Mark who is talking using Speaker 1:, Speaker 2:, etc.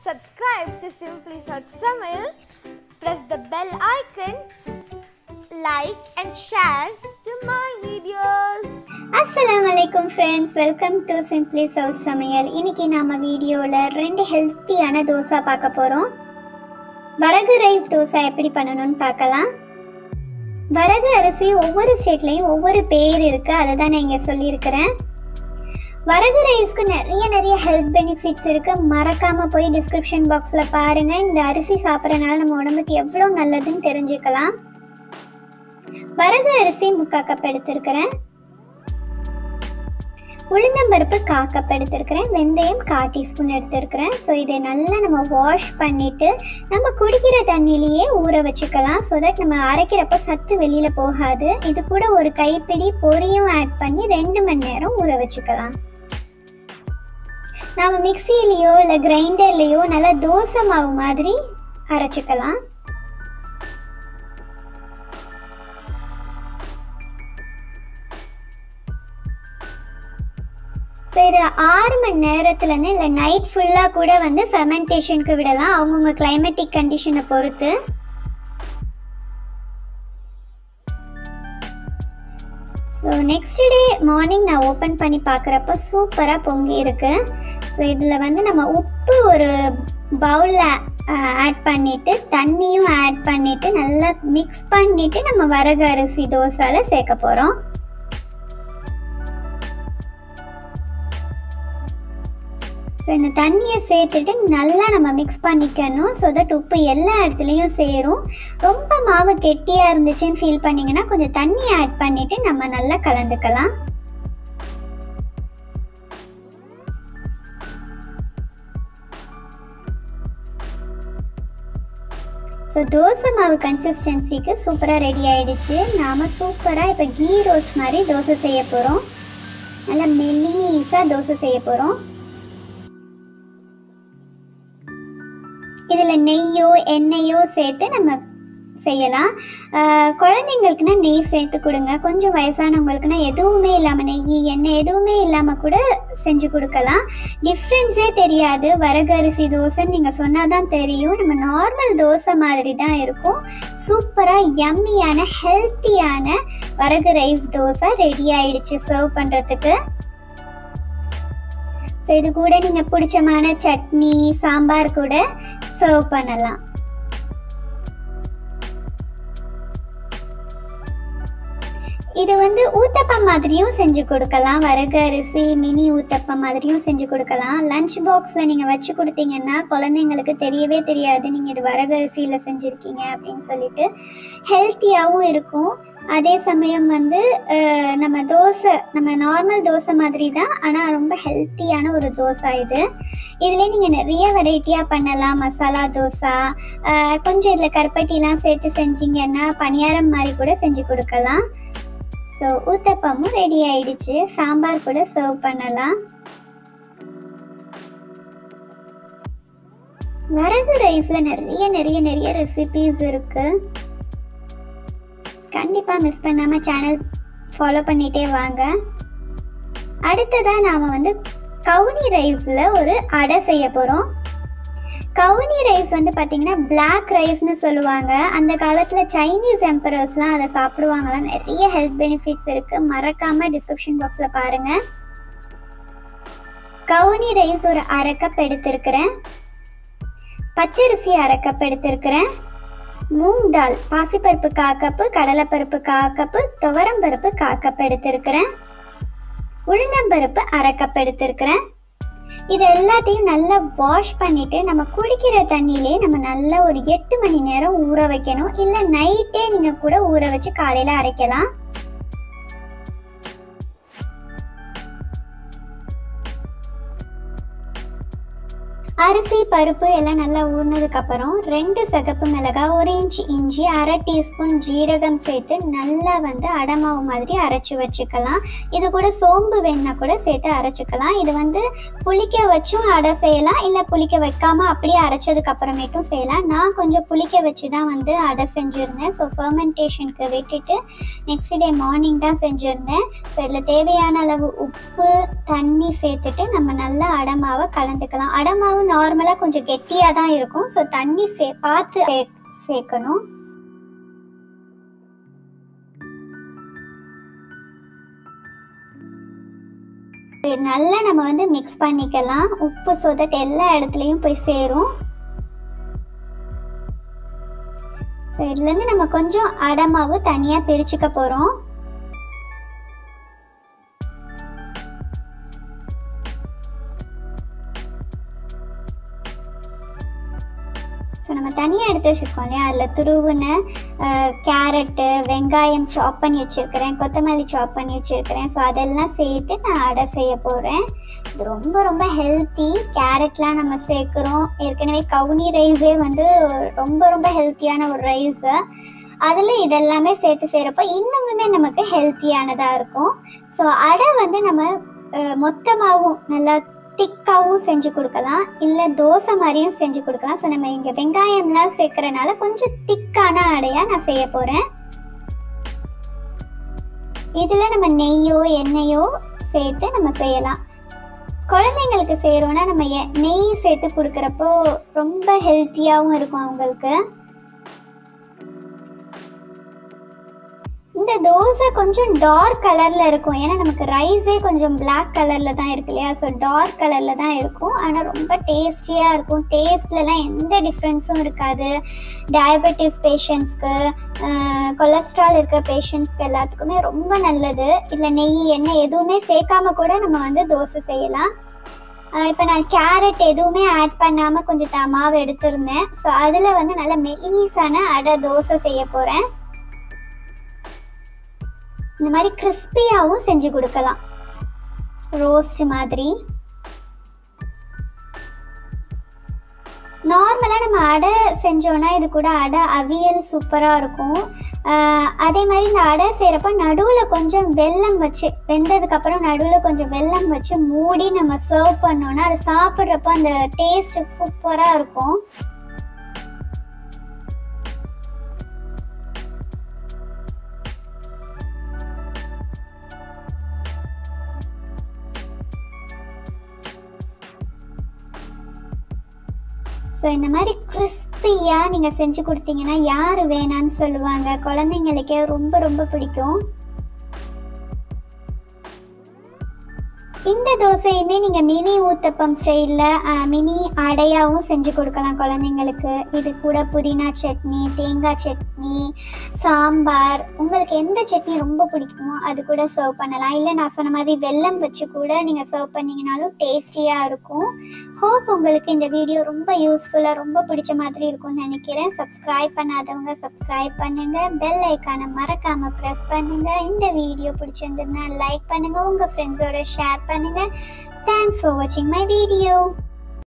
Speaker 1: subscribe to Simply South Samayal, press the bell icon, like and share to my videos.
Speaker 2: அஸ்ஸலாமு அலைக்கும் friends welcome to Simply South சமையல் இன்னைக்கு நாம வீடியோவில் ரெண்டு ஹெல்த்தியான தோசை பார்க்க போகிறோம் வரகு ரைஸ் தோசை எப்படி பண்ணணும்னு பார்க்கலாம் வரகு அரிசி ஒவ்வொரு ஸ்டேட்லேயும் ஒவ்வொரு பேர் இருக்குது அதை தான் நான் இங்கே சொல்லியிருக்கிறேன் வரகு ரைஸ்க்கு நிறைய நிறைய ஹெல்த் பெனிஃபிட்ஸ் இருக்குது மறக்காமல் போய் டிஸ்கிரிப்ஷன் பாக்ஸில் பாருங்கள் இந்த அரிசி சாப்பிட்றனால நம்ம உடம்புக்கு எவ்வளோ நல்லதுன்னு தெரிஞ்சுக்கலாம் வரகு அரிசி முக்கால் கப் எடுத்திருக்கிறேன் உளுந்தம்பருப்பு கா கப் எடுத்திருக்கிறேன் வெந்தயம் கா டீஸ்பூன் எடுத்திருக்கிறேன் ஸோ இதை நல்லா நம்ம வாஷ் பண்ணிவிட்டு நம்ம குடிக்கிற தண்ணியிலேயே ஊற வச்சுக்கலாம் ஸோ தட் நம்ம அரைக்கிறப்ப சத்து வெளியில் போகாது இது கூட ஒரு கைப்பிடி பொரியும் ஆட் பண்ணி ரெண்டு மணி நேரம் ஊற வச்சுக்கலாம் நாம் மிக்சிலேயோ இல்லை கிரைண்டர்லேயோ நல்லா தோசை மாவு மாதிரி அரைச்சிக்கலாம் ஸோ இது ஆறு மணி நேரத்துலேருந்து இல்லை நைட் ஃபுல்லாக கூட வந்து ஃபெமெண்டேஷனுக்கு விடலாம் அவங்கவுங்க கிளைமேட்டிக் கண்டிஷனை பொறுத்து ஸோ நெக்ஸ்ட் டே மார்னிங் நான் ஓப்பன் பண்ணி பார்க்குறப்ப சூப்பராக பொங்கி இருக்கு ஸோ இதில் வந்து நம்ம உப்பு ஒரு பவுலில் ஆட் பண்ணிவிட்டு தண்ணியும் ஆட் பண்ணிவிட்டு நல்லா மிக்ஸ் பண்ணிவிட்டு நம்ம வரகு அரிசி தோசால சேர்க்க போகிறோம் ஸோ இந்த தண்ணியை சேர்த்துட்டு நல்லா நம்ம மிக்ஸ் பண்ணிக்கணும் ஸோ தட் உப்பு எல்லா இடத்துலையும் சேரும் ரொம்ப மாவு கெட்டியாக இருந்துச்சுன்னு ஃபீல் பண்ணிங்கன்னா கொஞ்சம் தண்ணி ஆட் பண்ணிவிட்டு நம்ம நல்லா கலந்துக்கலாம் ஸோ தோசை மாவு கன்சிஸ்டன்சிக்கு சூப்பராக ரெடி ஆயிடுச்சு நாம் சூப்பராக இப்போ கீ ரோஸ்ட் மாதிரி தோசை செய்ய போகிறோம் நல்லா மெல்லீஸாக தோசை செய்ய போகிறோம் இதில் நெய்யோ எண்ணெயோ சேர்த்து நம்ம செய்யலாம் ஆஹ் குழந்தைங்களுக்குனா நெய் சேர்த்து கொடுங்க கொஞ்சம் வயசானவங்களுக்குனா எதுவுமே இல்லாமல் நெய் எண்ணெய் எதுவுமே இல்லாமல் கூட செஞ்சு கொடுக்கலாம் டிஃப்ரென்ஸே தெரியாது வரகு அரிசி தோசைன்னு நீங்கள் சொன்னால் தான் தெரியும் நம்ம நார்மல் தோசை மாதிரி தான் இருக்கும் சூப்பராக யம்மியான ஹெல்த்தியான வரகு ரைஸ் தோசை ரெடி ஆயிடுச்சு சர்வ் பண்ணுறதுக்கு ஸோ இது கூட நீங்கள் பிடிச்சமான சட்னி சாம்பார் கூட சர்வ் பண்ணலாம் இது வந்து ஊத்தப்பம் மாதிரியும் செஞ்சு கொடுக்கலாம் வரகு அரிசி மினி ஊத்தப்பம் மாதிரியும் செஞ்சு கொடுக்கலாம் லஞ்ச் பாக்ஸில் நீங்கள் வச்சு கொடுத்தீங்கன்னா குழந்தைங்களுக்கு தெரியவே தெரியாது நீங்கள் இது வரகு அரிசியில் செஞ்சுருக்கீங்க அப்படின்னு சொல்லிட்டு ஹெல்த்தியாகவும் இருக்கும் அதே சமயம் வந்து அஹ், நம்ம தோசை நம்ம நார்மல் தோசை மாதிரி தான் ஆனால் ரொம்ப ஹெல்த்தியான ஒரு தோசை இது இதுலேயே நீங்கள் நிறைய வெரைட்டியாக பண்ணலாம் மசாலா தோசை அஹ், கொஞ்சம் இதில் கருப்பட்டிலாம் சேர்த்து செஞ்சீங்கன்னா பணியாரம் மாதிரி கூட செஞ்சு கொடுக்கலாம் ஸோ ஊத்தப்பமும் ரெடி ஆயிடுச்சு சாம்பார் கூட சர்வ் பண்ணலாம் வரகு ரைஸில் நிறைய நிறைய நிறைய ரெசிபீஸ் இருக்குது கண்டிப்பாக மிஸ் பண்ணாமல் சேனல் ஃபாலோ பண்ணிகிட்டே வாங்க அடுத்ததாக நாம் வந்து கவுனி ரைஸில் ஒரு அடை செய்ய போகிறோம் கவுனி ரைஸ் வந்து பார்த்தீங்கன்னா பிளாக் ரைஸ்னு சொல்லுவாங்க அந்த காலத்தில் சைனீஸ் எம்பரர்ஸ்லாம் அதை சாப்பிடுவாங்களாம் நிறைய ஹெல்த் பெனிஃபிட்ஸ் இருக்குது மறக்காமல் டிஸ்கிரிப்ஷன் பாக்ஸில் பாருங்கள் கவுனி ரைஸ் ஒரு அரை கப் எடுத்திருக்கிறேன் பச்சரிசி அரை கப் எடுத்திருக்கிறேன் மூங் தால் பாசிப்பருப்பு கா கப்பு கடலைப்பருப்பு கா கப்பு துவரம்பருப்பு கா கப் எடுத்திருக்கிறேன் உளுந்தம்பருப்பு அரை கப் எடுத்திருக்கிறேன் இது எல்லாத்தையும் நல்லா வாஷ் பண்ணிட்டு நம்ம குடிக்கிற தண்ணியிலே நம்ம நல்லா ஒரு எட்டு மணி நேரம் ஊற வைக்கணும் இல்லை நைட்டே நீங்கள் கூட ஊற வச்சு காலையில் அரைக்கலாம் அரிசி பருப்பு எல்லாம் நல்லா ஊறினதுக்கப்புறம் ரெண்டு சிகப்பு மிளகாய் ஒரு இன்ச் இஞ்சி அரை டீஸ்பூன் ஜீரகம் சேர்த்து நல்லா வந்து அடமாவு மாதிரி அரைச்சி வச்சுக்கலாம் இது கூட சோம்பு வேணா கூட சேர்த்து அரைச்சிக்கலாம் இது வந்து புளிக்க வச்சும் அடை செய்யலாம் இல்லை புளிக்க வைக்காம அப்படியே அரைச்சதுக்கு அப்புறமேட்டும் செய்யலாம் நான் கொஞ்சம் புளிக்க வச்சு தான் வந்து அடை செஞ்சுருந்தேன் ஸோ ஃபர்மெண்டேஷனுக்கு விட்டுட்டு நெக்ஸ்ட் டே மார்னிங் தான் செஞ்சுருந்தேன் ஸோ இதில் தேவையான அளவு உப்பு தண்ணி சேர்த்துட்டு நம்ம நல்லா அடமாவை கலந்துக்கலாம் அடமாவு நார்மலாக கொஞ்சம் கெட்டியாக தான் இருக்கும் ஸோ தண்ணி சே பார்த்து சே சேர்க்கணும் இது நல்லா நம்ம வந்து மிக்ஸ் பண்ணிக்கலாம் உப்பு so that எல்லா இடத்துலையும் போய் சேரும் So, இதுலேருந்து நம்ம கொஞ்சம் அடை மாவு தனியாக பிரிச்சுக்க போகிறோம் ஸோ நம்ம தனியாக எடுத்து வச்சுருக்கோம் இல்லையா அதில் துருவுன கேரட்டு வெங்காயம் சாப் பண்ணி வச்சுருக்கிறேன் கொத்தமல்லி சாப் பண்ணி வச்சுருக்கிறேன் ஸோ அதெல்லாம் சேர்த்து நான் அடை செய்ய போகிறேன் இது ரொம்ப ரொம்ப ஹெல்த்தி கேரட்லாம் நம்ம சேர்க்குறோம் ஏற்கனவே கவுனி ரைஸே வந்து ரொம்ப ரொம்ப ஹெல்த்தியான ஒரு ரைஸு அதில் இதெல்லாமே சேர்த்து செய்கிறப்போ இன்னுமுமே நமக்கு ஹெல்த்தியானதாக இருக்கும் ஸோ அடை வந்து நம்ம அஹ், மொத்தமாகவும் நல்லா திக்காகவும் செஞ்சு கொடுக்கலாம் இல்லை தோசை மாதிரியும் செஞ்சு கொடுக்கலாம் ஸோ நம்ம இங்கே வெங்காயம்லாம் சேர்க்கறனால கொஞ்சம் திக்கான அடையாக நான் செய்ய போகிறேன் இதில் நம்ம நெய்யோ எண்ணெயோ சேர்த்து நம்ம செய்யலாம் குழந்தைங்களுக்கு செய்கிறோன்னா நம்ம எ- நெய் சேர்த்து கொடுக்குறப்போ ரொம்ப ஹெல்த்தியாகவும் இருக்கும் அவங்களுக்கு இந்த தோசை கொஞ்சம் டார்க் கலர்ல இருக்கும் ஏன்னா நமக்கு ரைஸே கொஞ்சம் Black கலர்ல தான் இருக்கு இல்லையா ஸோ டார்க் கலர்ல தான் இருக்கும் ஆனால் ரொம்ப டேஸ்டியா இருக்கும் டேஸ்ட்லலாம் எந்த டிஃப்ரென்ஸும் இருக்காது டயபெட்டிஸ் பேஷண்ட்ஸ்க்கு கொலஸ்ட்ரால் இருக்கிற பேஷண்ட்ஸ்க்கு எல்லாத்துக்குமே ரொம்ப நல்லது இல்லை நெய் எண்ணெய் எதுவுமே சேர்க்காம கூட நம்ம வந்து தோசை செய்யலாம் இப்போ நான் கேரட் எதுவுமே ஆட் பண்ணாமல் கொஞ்சம் த- மாவு எடுத்திருந்தேன் ஸோ அதில் வந்து நல்ல மெலிசான அடை தோசை செய்ய போகிறேன் இந்த மாதிரி கிறிஸ்பியாகவும் செஞ்சு கொடுக்கலாம் ரோஸ்ட் மாதிரி நார்மலாக நம்ம அடை செஞ்சோன்னா இது கூட அடை அவியல் சூப்பராக இருக்கும் ஆஹ் அதே மாதிரி இந்த அடை செய்கிறப்ப நடுவில் கொஞ்சம் வெல்லம் வச்சு வெந்ததுக்கப்புறம் நடுவில் கொஞ்சம் வெல்லம் வச்சு மூடி நம்ம சர்வ் பண்ணோன்னா அது சாப்பிட்றப்ப அந்த டேஸ்ட் சூப்பராக இருக்கும் ஸோ இந்த மாதிரி கிறிஸ்பியாக நீங்கள் செஞ்சு கொடுத்தீங்கன்னா யார் வேணான்னு சொல்லுவாங்க குழந்தைங்களுக்கே ரொம்ப ரொம்ப பிடிக்கும் இந்த தோசையுமே நீங்கள் மினி ஊத்தப்பம் ஸ்டைலில் மினி அடையாவும் செஞ்சு கொடுக்கலாம் குழந்தைங்களுக்கு இது கூட புதினா சட்னி தேங்காய் சட்னி சாம்பார் உங்களுக்கு எந்த சட்னி ரொம்ப பிடிக்குமோ அது கூட சர்வ் பண்ணலாம் இல்லை நான் சொன்ன மாதிரி வெல்லம் வச்சு கூட நீங்கள் சர்வ் பண்ணீங்கனாலும் டேஸ்டியாக இருக்கும் ஹோப் உங்களுக்கு இந்த வீடியோ ரொம்ப யூஸ்ஃபுல்லாக ரொம்ப பிடிச்ச மாதிரி இருக்கும்னு நினைக்கிறேன் சப்ஸ்கிரைப் பண்ணாதவங்க சப்ஸ்கிரைப் பண்ணுங்க பெல் ஐக்கானை மறக்காம ப்ரெஸ் பண்ணுங்க இந்த வீடியோ பிடிச்சிருந்ததுன்னா லைக் பண்ணுங்க உங்க ஃப்ரெண்ட்ஸோட ஷேர் பண்ணுங்க தேங்க்ஸ் ஃபார் வாட்சிங் மை வீடியோ